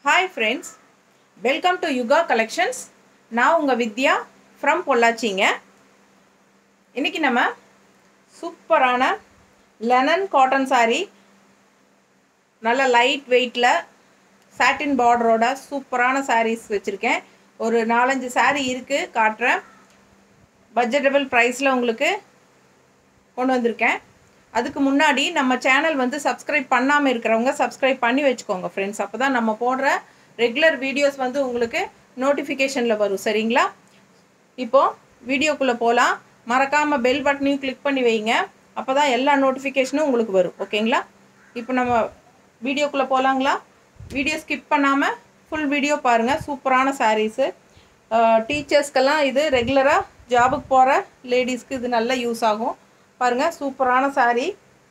Hi friends welcome to Yuga collections நான் உங்கள் Vidya from பொள்ளாச்சிங்க இன்றைக்கி நம்ம சூப்பரான லெனன் காட்டன் saree நல்ல லைட் வெயிட்டில் சாட்டின் பார்டரோட சூப்பரான sarees வச்சுருக்கேன் ஒரு நாலஞ்சு saree இருக்குது காட்டுறேன் பட்ஜெட்டபிள் ப்ரைஸில் உங்களுக்கு கொண்டு வந்திருக்கேன் அதுக்கு முன்னாடி நம்ம சேனல் வந்து சப்ஸ்கிரைப் பண்ணாமல் இருக்கிறவங்க சப்ஸ்கிரைப் பண்ணி வச்சுக்கோங்க ஃப்ரெண்ட்ஸ் அப்போ தான் நம்ம போடுற ரெகுலர் வீடியோஸ் வந்து உங்களுக்கு நோட்டிஃபிகேஷனில் வரும் சரிங்களா இப்போது வீடியோக்குள்ளே போகலாம் மறக்காமல் பெல் பட்டனையும் கிளிக் பண்ணி வைங்க அப்போ தான் எல்லா நோட்டிஃபிகேஷனும் உங்களுக்கு வரும் ஓகேங்களா இப்போ நம்ம வீடியோக்குள்ளே போகலாங்களா வீடியோ ஸ்கிப் பண்ணாமல் ஃபுல் வீடியோ பாருங்கள் சூப்பரான சாரீஸு டீச்சர்ஸ்க்கெல்லாம் இது ரெகுலராக ஜாபுக்கு போகிற லேடிஸ்க்கு இது நல்ல யூஸ் ஆகும் பாருங்கள் சூப்பரான saree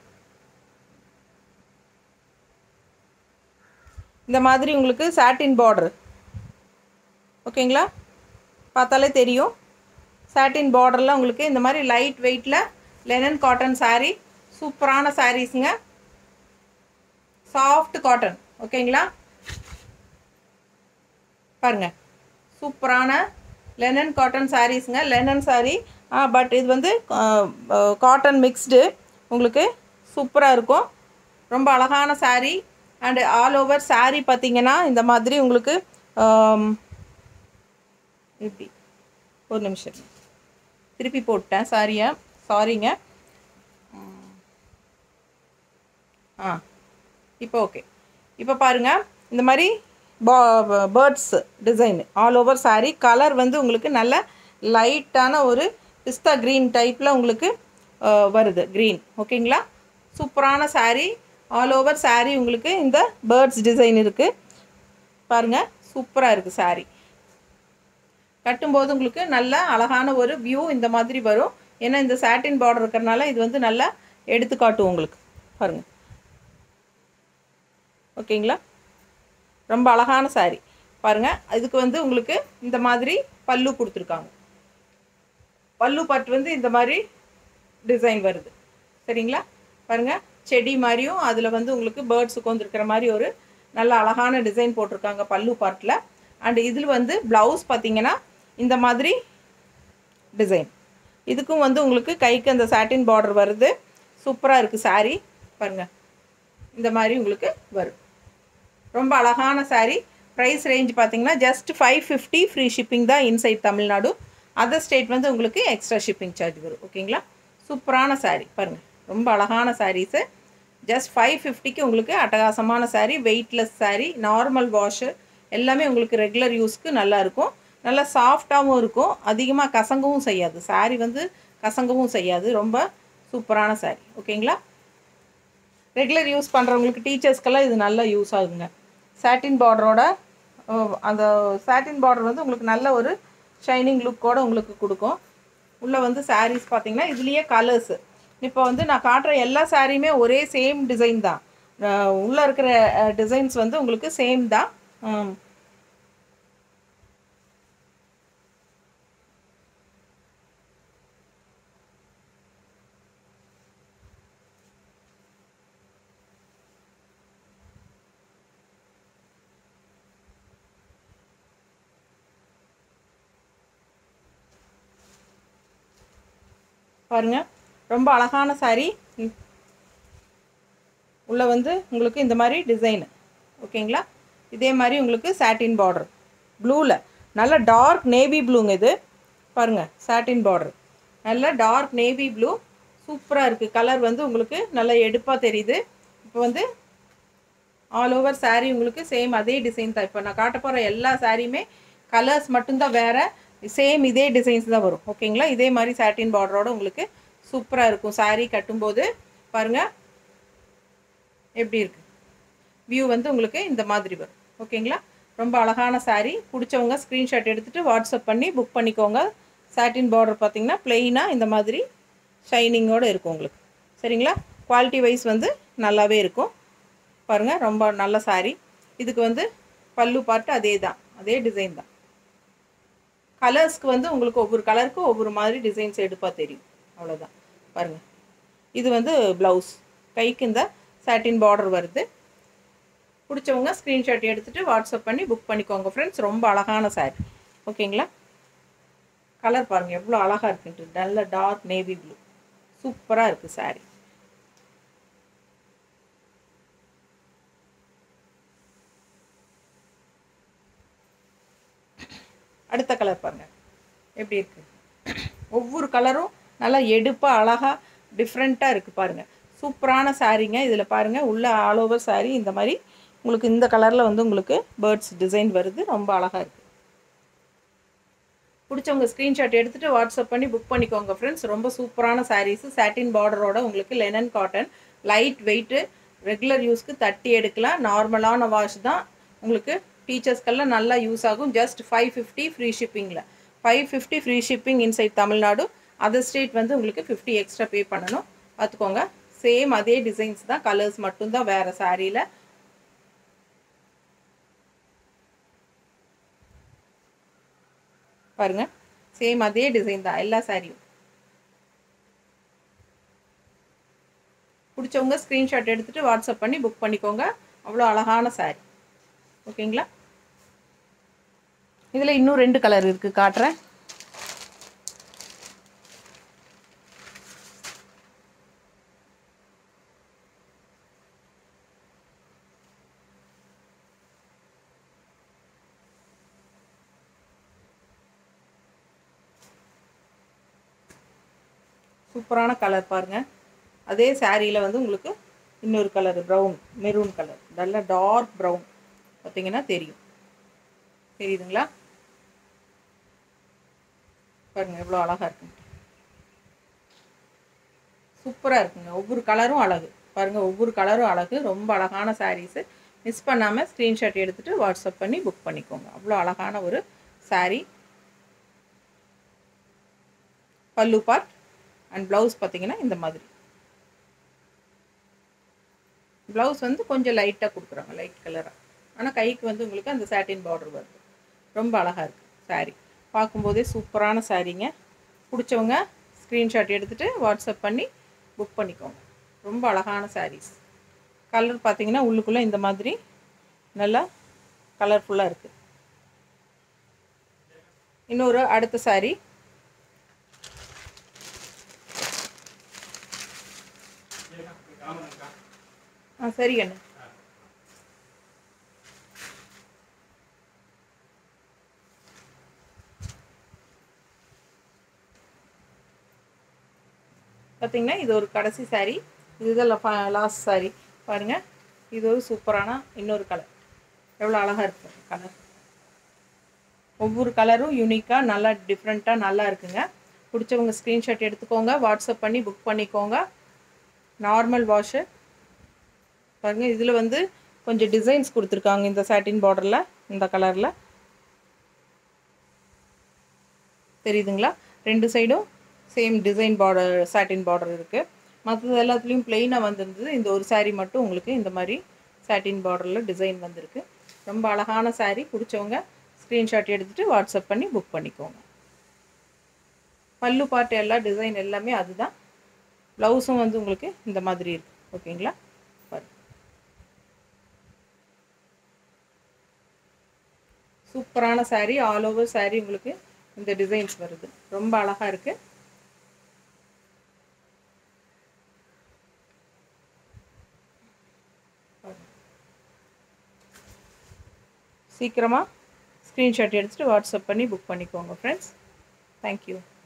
இந்த மாதிரி உங்களுக்கு சாட்டின் பார்டர் ஓகேங்களா பார்த்தாலே தெரியும் சாட்டின் பார்டரில் உங்களுக்கு இந்த மாதிரி லைட் வெயிட்டில் லெனன் காட்டன் saree சூப்பரான சாரீஸுங்க சாஃப்ட் காட்டன் ஓகேங்களா பாருங்க சூப்பரான லெனன் காட்டன் சாரீஸுங்க லெனன் saree பட் இது வந்து காட்டன் மிக்ஸ்டு உங்களுக்கு சூப்பராக இருக்கும் ரொம்ப அழகான saree and all over saree பார்த்தீங்கன்னா இந்த மாதிரி உங்களுக்கு ஆம், இப்படி ஒரு நிமிஷம் திருப்பி போட்டேன் சாரியை சாரிங்க ஆ இப்போ ஓகே இப்போ பாருங்கள் இந்த மாதிரி birds design all over saree colour வந்து உங்களுக்கு நல்ல லைட்டான ஒரு பிஸ்தா க்ரீன் டைப்பில் உங்களுக்கு அஹ், வருது க்ரீன் ஓகேங்களா சூப்பரான saree ஆல் ஓவர் saree உங்களுக்கு இந்த பேர்ட்ஸ் டிசைன் இருக்குது பாருங்கள் சூப்பராக இருக்குது saree கட்டும்போது உங்களுக்கு நல்ல அழகான ஒரு வியூ இந்த மாதிரி வரும் ஏன்னா இந்த சாட்டின் பார்டர் இருக்கிறனால இது வந்து நல்லா எடுத்து காட்டும் உங்களுக்கு பாருங்கள் ஓகேங்களா ரொம்ப அழகான saree பாருங்கள் இதுக்கு வந்து உங்களுக்கு இந்த மாதிரி பல்லு கொடுத்துருக்காங்க பல்லு பட்டு வந்து இந்த மாதிரி டிசைன் வருது சரிங்களா பாருங்கள் செடி மாதிரியும் அதில் வந்து உங்களுக்கு பேர்ட்ஸ் உட்காந்துருக்கிற மாதிரி ஒரு நல்ல அழகான டிசைன் போட்டிருக்காங்க பல்லு பார்ட்டில் அண்ட் இதில் வந்து ப்ளவுஸ் பார்த்தீங்கன்னா இந்த மாதிரி டிசைன் இதுக்கும் வந்து உங்களுக்கு கைக்கு அந்த சாட்டின் பார்டர் வருது சூப்பராக இருக்குது saree பாருங்கள் இந்த மாதிரி உங்களுக்கு வரும் ரொம்ப அழகான saree ப்ரைஸ் ரேஞ்ச் பார்த்தீங்கன்னா just five fifty free shipping தான் இன்சைட் தமிழ்நாடு அதர் ஸ்டேட் வந்து உங்களுக்கு எக்ஸ்ட்ரா ஷிப்பிங் சார்ஜ் வரும் ஓகேங்களா சூப்பரான saree பாருங்கள் ரொம்ப அழகான சாரீஸு ஜஸ்ட் ஃபைவ் ஃபிஃப்டிக்கு உங்களுக்கு அட்டகாசமான saree weightless saree normal wash எல்லாமே உங்களுக்கு ரெகுலர் யூஸ்க்கு நல்லா இருக்கும் நல்லா சாஃப்டாகவும் இருக்கும் அதிகமாக கசங்கவும் செய்யாது saree வந்து கசங்கவும் செய்யாது ரொம்ப சூப்பரான saree ஓகேங்களா ரெகுலர் யூஸ் பண்ணுறவங்களுக்கு டீச்சர்ஸ்க்கெல்லாம் இது நல்லா யூஸ் ஆகுங்க சாட்டின் பார்டரோட அந்த சாட்டின் பார்டர் வந்து உங்களுக்கு நல்ல ஒரு ஷைனிங் லுக்கோட உங்களுக்கு கொடுக்கும் உள்ளே வந்து sarees பார்த்தீங்கன்னா இதுலேயே கலர்ஸு இப்போ வந்து நான் காட்டுற எல்லா சாரியுமே ஒரே சேம் டிசைன் தான் உள்ளே இருக்கிற டிசைன்ஸ் வந்து உங்களுக்கு சேம் தான் உம், பாருங்க ரொம்ப அழகான saree ம். உள்ள வந்து உங்களுக்கு இந்த மாதிரி டிசைனு ஓகேங்களா இதே மாதிரி உங்களுக்கு சாட்டின் பார்டர் ப்ளூவில் நல்ல டார்க் நேவி ப்ளூங்க இது பாருங்க சாட்டின் பார்டர் நல்ல டார்க் நேவி ப்ளூ சூப்பராக இருக்குது கலர் வந்து உங்களுக்கு நல்லா எடுப்பாக தெரியுது இப்போ வந்து ஆல் ஓவர் saree உங்களுக்கு சேம் அதே டிசைன் தான் இப்போ நான் காட்ட போகிற எல்லா சாரியுமே கலர்ஸ் மட்டும்தான் வேறு சேம் இதே டிசைன்ஸ் தான் வரும் ஓகேங்களா இதே மாதிரி சாட்டின் பார்டரோட உங்களுக்கு சூப்பராக இருக்கும் saree கட்டும்போது பாருங்கள் எப்படி இருக்குது வியூ வந்து உங்களுக்கு இந்த மாதிரி வரும் ஓகேங்களா ரொம்ப அழகான saree பிடிச்சவங்க ஸ்க்ரீன்ஷாட் எடுத்துகிட்டு வாட்ஸ்அப் பண்ணி புக் பண்ணிக்கோங்க சாட்டின் பார்டர் பார்த்தீங்கன்னா பிளெயினாக இந்த மாதிரி ஷைனிங்கோடு இருக்கும் உங்களுக்கு சரிங்களா குவாலிட்டி வைஸ் வந்து நல்லாவே இருக்கும் பாருங்கள் ரொம்ப நல்ல saree இதுக்கு வந்து பல்லு பாட்டு அதே தான் அதே டிசைன் தான் கலர்ஸ்க்கு வந்து உங்களுக்கு ஒவ்வொரு கலருக்கும் ஒவ்வொரு மாதிரி டிசைன்ஸ் எடுப்பாக தெரியும் அவ்வளோதான் பாருங்கள் இது வந்து ப்ளவுஸ் கைக்கு இந்த சாட்டின் பார்டர் வருது பிடிச்சவங்க ஸ்க்ரீன்ஷாட் எடுத்துகிட்டு வாட்ஸ்அப் பண்ணி புக் பண்ணிக்கோங்க ஃப்ரெண்ட்ஸ் ரொம்ப அழகான சாரி ஓகேங்களா கலர் பாருங்கள் எவ்வளோ அழகாக இருக்குன்ட்டு நல்ல டார்க் நேவி ப்ளூ சூப்பராக இருக்குது சாரி அடுத்த கலர் பாருங்கள் எப்படி இருக்குது ஒவ்வொரு கலரும் நல்லா எடுப்பாக அழகாக டிஃப்ரெண்ட்டாக இருக்குது பாருங்கள் சூப்பரான சாரீங்க இதில் பாருங்கள் உள்ள ஆல் ஓவர் சாரீ இந்த மாதிரி உங்களுக்கு இந்த கலரில் வந்து உங்களுக்கு பேர்ட்ஸ் டிசைன் வருது ரொம்ப அழகாக இருக்குது பிடிச்சவங்க ஸ்க்ரீன்ஷாட் எடுத்துகிட்டு வாட்ஸ்அப் பண்ணி புக் பண்ணிக்கோங்க ஃப்ரெண்ட்ஸ் ரொம்ப சூப்பரான சாரீஸு சாட்டின் பார்டரோட உங்களுக்கு linen cotton light weight regular யூஸ்க்கு தட்டி எடுக்கலாம் நார்மலான வாஷ் தான் உங்களுக்கு டீச்சர்ஸ்க்கெல்லாம் நல்லா யூஸ் ஆகும் ஜஸ்ட் ஃபைவ் ஃபிஃப்டி ஃப்ரீ ஷிப்பிங்கில் five fifty free shipping inside Tamil Nadu other state வந்து உங்களுக்கு ஃபிஃப்டி எக்ஸ்ட்ரா பே பண்ணணும் பார்த்துக்கோங்க சேம் அதே டிசைன்ஸ் தான் கலர்ஸ் மட்டும்தான் வேறு சாரியில் பாருங்க சேம் அதே டிசைன் தான் எல்லா சாரியும் பிடிச்சவங்க ஸ்க்ரீன்ஷாட் எடுத்துகிட்டு வாட்ஸ்அப் பண்ணி புக் பண்ணிக்கோங்க அவ்வளோ அழகான சாரி ஓகேங்களா இதில் இன்னும் ரெண்டு கலர் இருக்குது காட்டுறேன் சூப்பரான கலர் பாருங்கள் அதே சாரியில் வந்து உங்களுக்கு இன்னொரு கலர் ப்ரௌன் மெரூன் கலர் நல்ல டார்க் ப்ரௌன் பார்த்தீங்கன்னா தெரியும் தெரியுதுங்களா பாருங்கள் எவ்வளோ அழகாக இருக்குங்க சூப்பராக இருக்குங்க ஒவ்வொரு கலரும் அழகு பாருங்கள் ஒவ்வொரு கலரும் அழகு ரொம்ப அழகான சாரீஸு மிஸ் பண்ணாமல் ஸ்க்ரீன்ஷாட் எடுத்துகிட்டு வாட்ஸ்அப் பண்ணி புக் பண்ணிக்கோங்க அவ்வளோ அழகான ஒரு சாரீ பல்லு பார்ட் அண்ட் ப்ளவுஸ் பார்த்தீங்கன்னா இந்த மாதிரி ப்ளவுஸ் வந்து கொஞ்சம் லைட்டாக கொடுக்குறாங்க லைட் கலராக ஆனால் கைக்கு வந்து உங்களுக்கு அந்த சாட்டின் பார்டர் வருது ரொம்ப அழகாக இருக்குது சாரீ பார்க்கும்போதே சூப்பரான சாரீங்க பிடிச்சவங்க ஸ்க்ரீன்ஷாட் எடுத்துகிட்டு வாட்ஸ்அப் பண்ணி புக் பண்ணிக்கோங்க ரொம்ப அழகான சாரீஸ் கலர் பார்த்தீங்கன்னா உள்ளுக்குள்ளே இந்த மாதிரி நல்லா கலர்ஃபுல்லாக இருக்குது இன்னொரு அடுத்த சாரீ ஆ சரி கண்ணு பார்த்தீங்கன்னா இது ஒரு கடைசி சாரீ இதுதான் லாஸ்ட் சாரீ பாருங்கள் இது ஒரு சூப்பரான இன்னொரு கலர் எவ்வளோ அழகாக இருக்குது கலர் ஒவ்வொரு கலரும் யூனிக்காக நல்லா டிஃப்ரெண்ட்டாக நல்லா இருக்குங்க பிடிச்சவங்க ஸ்க்ரீன்ஷாட் எடுத்துக்கோங்க வாட்ஸ்அப் பண்ணி புக் பண்ணிக்கோங்க நார்மல் வாஷு பாருங்கள் இதில் வந்து கொஞ்சம் டிசைன்ஸ் கொடுத்துருக்காங்க இந்த சாட்டின் பார்டரில் இந்த கலரில் தெரியுதுங்களா ரெண்டு சைடும் same design border satin border இருக்குது மற்றது எல்லாத்துலேயும் பிளெயினாக வந்திருந்தது இந்த ஒரு சாரீ மட்டும் உங்களுக்கு இந்த மாதிரி சாட்டின் பார்டரில் டிசைன் வந்திருக்கு ரொம்ப அழகான சாரீ பிடிச்சவங்க ஸ்க்ரீன்ஷாட் எடுத்துகிட்டு வாட்ஸ்அப் பண்ணி புக் பண்ணிக்கோங்க பல்லு பாட்டு எல்லா டிசைன் எல்லாமே அதுதான் ப்ளவுஸும் வந்து உங்களுக்கு இந்த மாதிரி இருக்குது ஓகேங்களா சூப்பரான சாரீ ஆல் ஓவர் சாரீ உங்களுக்கு இந்த டிசைன்ஸ் வருது ரொம்ப அழகாக இருக்குது சீக்கிரமாக ஸ்க்ரீன்ஷாட் எடுத்துகிட்டு வாட்ஸ்அப் பண்ணி புக் பண்ணிக்கோங்க ஃப்ரெண்ட்ஸ் தேங்க்யூ